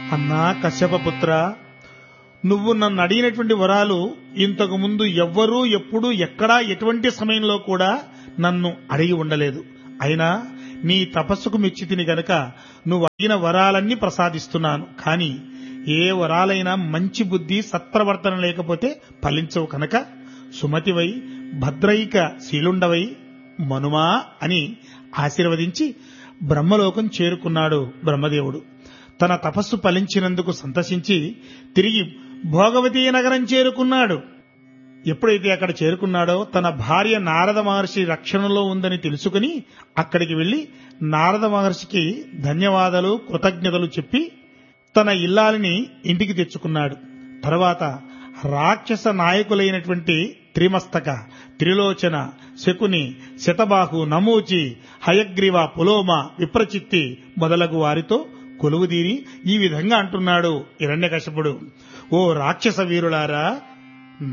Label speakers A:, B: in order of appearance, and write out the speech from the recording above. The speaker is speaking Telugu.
A: అన్నా కశ్యపపుత్ర నువ్వు నన్ను అడిగినటువంటి వరాలు ఇంతకు ముందు ఎవ్వరూ ఎప్పుడు ఎక్కడా ఎటువంటి సమయంలో కూడా నన్ను అడిగి ఉండలేదు అయినా నీ తపస్సుకు మెచ్చితిని గనక నువ్వు అడిగిన వరాలన్నీ ప్రసాదిస్తున్నాను కాని ఏ వరాలైనా మంచి బుద్ధి సత్ప్రవర్తన లేకపోతే ఫలించవు కనుక సుమతివై భద్రైక శీలుండవై మనుమా అని ఆశీర్వదించి బ్రహ్మలోకం చేరుకున్నాడు బ్రహ్మదేవుడు తన తపస్సు ఫలించినందుకు సంతసించి తిరిగి భోగవతీ నగరం చేరుకున్నాడు ఎప్పుడైతే అక్కడ చేరుకున్నాడో తన భార్య నారద మహర్షి రక్షణలో ఉందని తెలుసుకుని అక్కడికి వెళ్లి నారద మహర్షికి ధన్యవాదాలు కృతజ్ఞతలు చెప్పి తన ఇల్లాలిని ఇంటికి తెచ్చుకున్నాడు తర్వాత రాక్షస నాయకులైనటువంటి త్రిమస్తక త్రిలోచన శకుని శతబాహు నమూచి హయగ్రీవ పులోమ విప్రచిత్తి మొదలగు వారితో కొలువుదీరి ఈ విధంగా అంటున్నాడు హిరణ్యకశపుడు ఓ రాక్షస వీరులారా